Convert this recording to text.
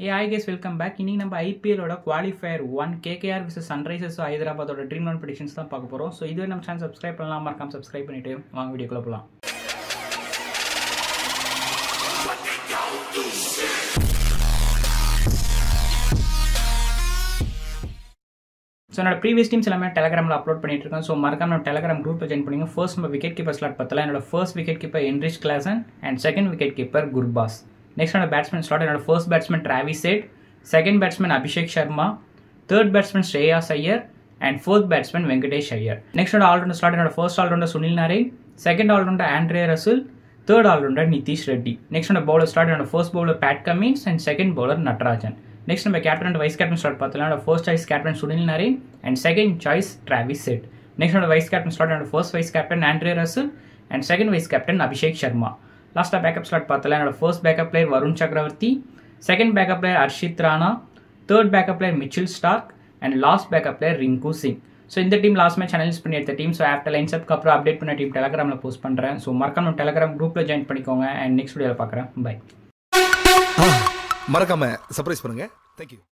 ஏ hi guys welcome back இன்னைக்கு நம்ம ஐபிஎலோட qualifier one KKR versus Sunrisers ஹைதராபாத்தோட ட்ரீம் ஒன் ப்ரெடிஷன்ஸ் தான் பார்க்க போகிறோம் ஸோ இதுவே நம்ம சேனல் சப்ஸ்கிரைப் பண்ணலாம் மறக்காம சப்ஸ்கிரைப் பண்ணிட்டு வாங்க வீடியோக்குள்ள போகலாம் ஸோ என்னோட ப்ரீவியஸ் டீம்ஸ் எல்லாமே டெலகிராமில் அப்லோட் பண்ணிட்டு இருக்கேன் ஸோ மறக்காம நம்ம டெலகிராம் குரூப்பில் ஜாயின் பண்ணிங்க ஃபர்ஸ்ட் நம்ம விக்கெட் கீப்பர் ஸ்லாட் பார்த்தலாம் என்னோட first wicket keeper Heinrich Klaasen and second wicket keeper Gurbaz next என்னோட பேட்ஸ்மேன் ஸ்லாட் என்னோட first batsman Travis Head second batsman Abhishek Sharma third batsman Shreyas Iyer and fourth batsman Venkatesh Iyer next allrounder slot என்னோட first allrounder Sunil Narine second allrounder Andre Russell third allrounder Nitish Reddy next நம்ம bowler start என்னோட first bowler Pat Cummins and second bowler Natarajan next நம்ம captain and vice captain start பார்த்தலாம் first choice captain Sunil Narine and second choice Travis Head next நம்ம vice captain slot என்னோட first vice captain Andre Russell and second vice captain Abhishek Sharma லாஸ்ட்டாக backup slot பார்த்தலாம் என்னோட first backup player Varun Chakravarthy second backup player Harshit Rana third backup player Mitchell Starc and last backup player Rinku Singh so இந்த team last match analyse பண்ணி எடுத்த team so after lines அப்க்கு அப்புறம் update பண்ண team டெலகிராமில் போஸ்ட் பண்ணுறேன் ஸோ மறக்காம டெலகிராம் குரூப்பில் ஜாயின் பண்ணிக்கோங்க அண்ட் நெக்ஸ்ட் வீடியோவில் பார்க்குறேன் பை மறக்காம சர்ப்ரைஸ் பண்ணுங்க தேங்க்யூ